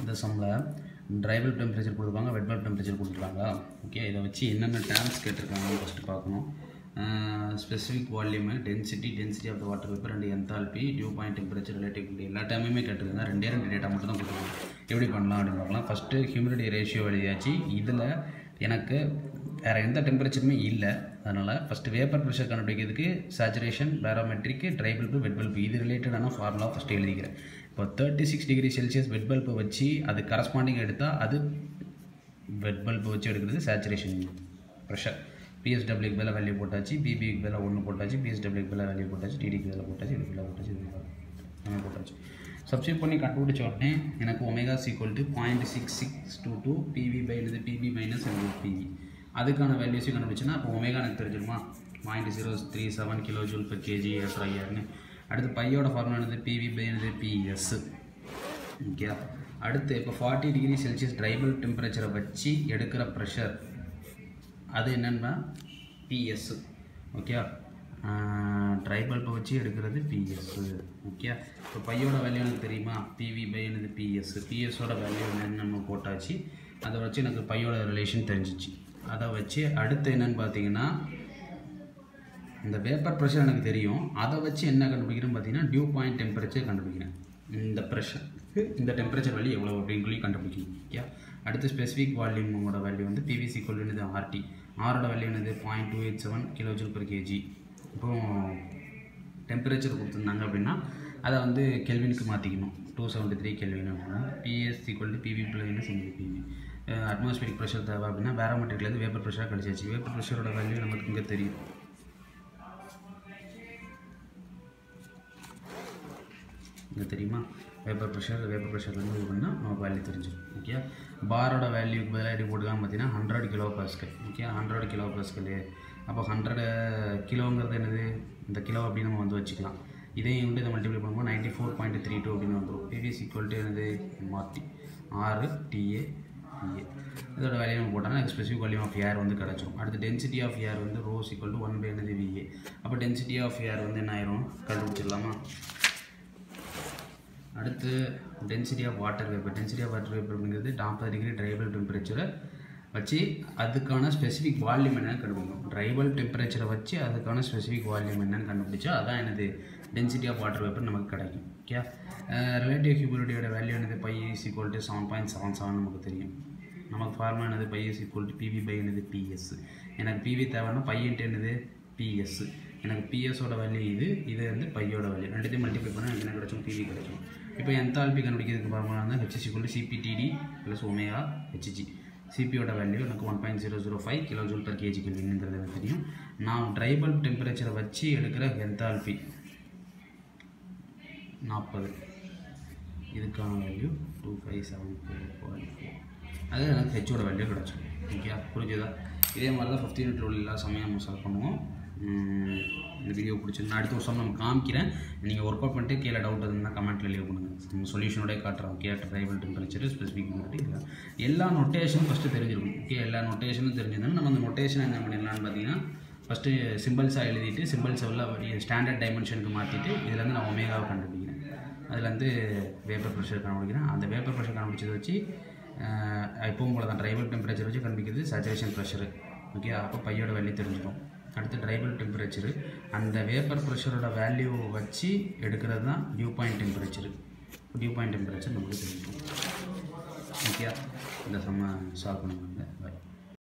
இந்த சம்மில் ட்ரைவல் டெம்பரேச்சர் கொடுத்துருக்காங்க வெட் பல்ப் டெம்பரேச்சர் கொடுத்துருக்காங்க ஓகே இதை வச்சு என்னென்ன டேர்ம்ஸ் கேட்டிருக்காங்கன்னு ஃபஸ்ட்டு பார்க்கணும் specific volume density density of the water vapour and enthalpy dew point temperature relativity எல்லா டைமுமே கேட்டிருக்காங்க ரெண்டே ரெண்டு டேட்டா மட்டும் தான் கொடுத்துருக்காங்க எப்படி பண்ணலாம் அப்படின்னு பார்க்கலாம் ஃபஸ்ட்டு ஹியூமிடிட்டி ரேஷியோ எழுதியாச்சு இதில் எனக்கு வேறு எந்த டெம்பரேச்சருமே இல்லை அதனால் ஃபஸ்ட்டு வேப்பர் ப்ரெஷர் கண்டுபிடிக்கிறதுக்கு saturation barometric dry bulb wet bulb இது ரிலேட்டடான ஃபார்முலா ஃபஸ்ட்டு எழுதிக்கிறேன் இப்போ thirty six degree Celsius wet பல்பை வச்சு அது கரஸ்பாண்டிங் எடுத்தால் அது வெட் பல்பு வச்சு எடுக்கிறது சேச்சுரேஷன் ப்ரெஷர் பிஎஸ்டபிள்யூக்கு மேலே வேல்யூ போட்டாச்சு பிபிக்கு மேலே ஒன்று போட்டாச்சு பிஎஸ்டபிள்யூக்கு மேலே வேல்யூ போட்டாச்சு டிடிக்கு மேலே போட்டாச்சு இதுக்கு மேலே போட்டாச்சு இதுக்கு மேலே எல்லாமே போட்டாச்சு சப்ஸ்டியூட் பண்ணி கண்டுபிடிச்ச உடனே எனக்கு omega is equal to point six six two two PV by இது பிபி மைனஸ் ஹண்ட்ரட் பிவி அதுக்கான வேல்யூஸையும் கண்டுபிடிச்சுன்னா அப்போ ஒமேகா எனக்கு தெரிஞ்சிருமா point zero three seven kilo joule per KG ஏற்ற ஐயாருன்னு அடுத்து பையோட ஃபார்முலா என்னது பிவி பை என்னது பிஎஸ் ஓகே அடுத்து இப்போ ஃபார்ட்டி டிகிரி செல்சியஸ் ட்ரைபல் டெம்பரேச்சரை வச்சு எடுக்கிற ப்ரெஷர் அது என்னன்னா பிஎஸ் ஓகே ட்ரை பல்பை வச்சு எடுக்கிறது பிஎஸ் ஓகே இப்போ பையோட வேல்யூ எனக்கு தெரியுமா பிவி பை என்னது பிஎஸ் பிஎஸோட வேல்யூ என்னன்னு நம்ம போட்டாச்சு அதை வச்சு எனக்கு பையோட ரிலேஷன் தெரிஞ்சிச்சு அதை வச்சு அடுத்து என்னன்னு பார்த்தீங்கன்னா இந்த வேப்பர் ப்ரெஷர் எனக்கு தெரியும் அதை வச்சு என்ன கண்டுபிடிக்கிறேன்னு பார்த்தீங்கன்னா டியூ பாயிண்ட் டெம்பரேச்சர் கண்டுபிடிக்கிறேன் இந்த ப்ரெஷர் இந்த டெம்பரேச்சர் வேல்யூ எவ்வளோ அப்படின்னு சொல்லி கண்டுபிடிக்கணும் ஓகே அடுத்து ஸ்பெசிஃபிக் வால்யூமோட வேல்யூ வந்து பிவிசி கொள்ளுனது ஆர்டி ஆரோட வேல்யூ என்னது point two eight seven kilojoule per KG இப்போ டெம்பரேச்சர் கொடுத்துருந்தாங்க அப்படின்னா அதை வந்து கெல்வினுக்கு மாற்றிக்கணும் டூ செவன்ட்டி த்ரீ கெல்வின் அப்படின்னா பிஎஸ் ஈக்குவல் டு பிவி பிள்ளைன்னு சிங்கிள் பிவி அட்மாஸ்பியரிக் ப்ரெஷர் தேவை அப்படின்னா பேரோமெட்ரிக்லேருந்து வேப்பர் ப்ரெஷர் கழிச்சாச்சு வேப்பர் ப்ரெஷரோட வேல்யூ நமக்கு இங்கே தெரியும் இது தெரியுமா வேப்பர் ப்ரெஷர் வேப்பர் ப்ரெஷர்லேருந்து இது பண்ணால் நமக்கு வேல்யூ தெரிஞ்சிடும் ஓகே பாரோட வேல்யூக்கு பதிலாக எப்படி போட்டுக்கலாம் பார்த்தீங்கன்னா hundred kilo pascal okay hundred kilo pascal அப்போ ஹண்ட்ரட் கிலோங்கிறது என்னது இந்த கிலோ அப்படின்னு நம்ம வந்து வச்சுக்கலாம் இதையும் வந்து இதை மல்டிப்ளை பண்ணும்போது ninety four point three two அப்படின்னு வந்துடும் பிவிஸ் ஈக்குவல் டு என்னது மார்டி ஆறு டிஏ பிஏ இதோட வேல்யூ நம்ம போட்டோம்னா ஸ்பெசிஃபிக் வால்யூம் ஆஃப் ஏர் வந்து கிடச்சிரும் அடுத்து டென்சிட்டி ஆஃப் ஏர் வந்து rho is equal to one by என்னது விஏ அப்போ டென்சிட்டி ஆஃப் ஏர் வந்து என்ன ஆயிரும் கண்டுபிடிச்சிடலாமா அடுத்து density of water vapour density of water vapour அப்படிங்கிறது நாற்பது டிகிரி ட்ரைபல் டெம்பரேச்சரை வச்சு அதுக்கான ஸ்பெசிஃபிக் வால்யூம் என்னன்னு கண்டுபிடிக்கும் ட்ரைபல் டெம்பரேச்சரை வச்சு அதுக்கான ஸ்பெசிஃபிக் வால்யூம் என்னன்னு கண்டுபிடிச்சா அதான் எனது டென்சிட்டி ஆஃப் வாட்டர் வேப்பர் நமக்கு கிடைக்கும் ஓகே ரிலேட்டிவ் ஹியூமிடிட்டியோட வேல்யூ என்னது phi is equal to seven point seven seven நமக்கு தெரியும் நமக்கு ஃபார்முலா என்னது phi is equal to PV by என்னது பிஎஸ் எனக்கு பிவி தேவைன்னா பையன்ட்டு என்னது பிஎஸ் எனக்கு பிஎஸோட வேல்யூ இது இது வந்து பையோட வேல்யூ ரெண்டுத்தையும் மல்டிப்ளை பண்ணால் எனக்கு என்ன கிடைக்கும் பிவி கிடைக்கும் இப்போ என்தால்பி கண்டுபிடிக்கிறதுக்கு ஃபார்முலா வந்து HS equal to CPTD plus omega HG சிபியோட வேல்யூ எனக்கு one point zero zero five kilo joule per KG கெல்வின்ங்கிறது எனக்கு தெரியும் நான் ட்ரைபல் டெம்பரேச்சரை வச்சு எடுக்கிற என்தால்பி நாற்பது இதுக்கான value two five seven four point four அது எனக்கு ஹெச்சோட வேல்யூ கிடச்சிடும் ஓகே புரிஞ்சுதா இதே மாதிரி தான் ஃபிஃப்த் யூனிட் உள்ள எல்லா சமயம் நம்ம சால்வ் பண்ணுவோம் உம், இந்த வீடியோ பிடிச்சிருந்தா அடுத்த வருஷம் நம்ம காமிக்கிறேன் நீங்கள் ஒர்க் அவுட் பண்ணிட்டு கீழே டவுட் இருந்தால் கமெண்ட்டில் லீவ் பண்ணுங்கள் நம்ம சொல்யூஷனோடய காட்டுறோம் ஓகே ட்ரைபல் டெம்பரேச்சர் ஸ்பெசிஃபிக் இல்லை எல்லா நொட்டேஷனும் ஃபஸ்ட்டு தெரிஞ்சிருக்கும் ஓகே எல்லா நொட்டேஷனும் தெரிஞ்சிருந்தாலும் நம்ம அந்த நொட்டேஷன் என்ன பண்ணிடலாம்னு பார்த்தீங்கன்னா ஃபஸ்ட்டு சிம்பிள்ஸாக எழுதிட்டு சிம்பிள்ஸை உள்ள ஸ்டாண்டர்ட் டைமென்ஷனுக்கு மாற்றிட்டு இதுலேருந்து நான் ஒமேகாவை கண்டுபிடிக்கிறேன் அதில் வந்து வேப்பர் ப்ரெஷர் கண்டுபிடிக்கிறேன் அந்த வேப்பர் ப்ரெஷர் கண்டுபிடிச்சதை வச்சு அஹ், எப்பவும் போல தான் ட்ரைபல் டெம்பரேச்சர் வச்சு கண்டுபிடிக்கிறது சேச்சுரேஷன் ப்ரெஷரு ஓகே அப்போ பையோட வேல்யூ தெரிஞ்சிடும் அடுத்து ட்ரைபல் டெம்பரேச்சரு அந்த வேப்பர் ப்ரெஷரோட வேல்யூ வச்சு எடுக்கிறது தான் dew point temperature dew point temperature நமக்கு தெரிஞ்சிடும் ஓகே இந்த செம்ம சால்வ் பண்ணுவாங்க பாய்